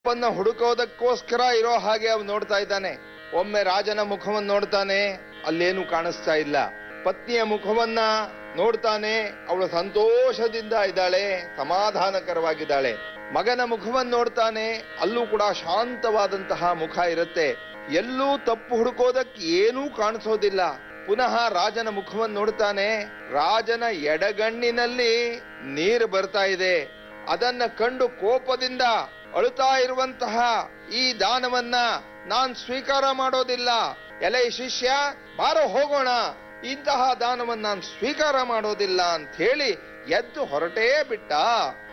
ತಪ್ಪನ್ನ ಹುಡುಕೋದಕ್ಕೋಸ್ಕರ ಇರೋ ಹಾಗೆ ಅವನು ನೋಡ್ತಾ ಇದ್ದಾನೆ ಒಮ್ಮೆ ರಾಜನ ಮುಖವನ್ನು ನೋಡ್ತಾನೆ ಅಲ್ಲೇನು ಕಾಣಿಸ್ತಾ ಇಲ್ಲ ಪತ್ನಿಯ ಮುಖವನ್ನ ನೋಡ್ತಾನೆ ಅವಳು ಸಂತೋಷದಿಂದ ಇದ್ದಾಳೆ ಸಮಾಧಾನಕರವಾಗಿದ್ದಾಳೆ ಮಗನ ಮುಖವನ್ನು ನೋಡ್ತಾನೆ ಅಲ್ಲೂ ಕೂಡ ಶಾಂತವಾದಂತಹ ಮುಖ ಇರುತ್ತೆ ಎಲ್ಲೂ ತಪ್ಪು ಹುಡುಕೋದಕ್ಕೆ ಏನೂ ಕಾಣಿಸೋದಿಲ್ಲ ಪುನಃ ರಾಜನ ಮುಖವನ್ನು ನೋಡ್ತಾನೆ ರಾಜನ ಎಡಗಣ್ಣಿನಲ್ಲಿ ನೀರು ಬರ್ತಾ ಇದೆ ಅದನ್ನ ಕಂಡು ಕೋಪದಿಂದ ಅಳುತ್ತಾ ಇರುವಂತಹ ಈ ದಾನವನ್ನ ನಾನ್ ಸ್ವೀಕಾರ ಮಾಡೋದಿಲ್ಲ ಎಲೆ ಶಿಷ್ಯ ಬಾರೋ ಹೋಗೋಣ ಇಂತಹ ದಾನವನ್ನ ನಾನು ಸ್ವೀಕಾರ ಮಾಡೋದಿಲ್ಲ ಅಂತ ಹೇಳಿ ಎದ್ದು ಹೊರಟೇ ಬಿಟ್ಟ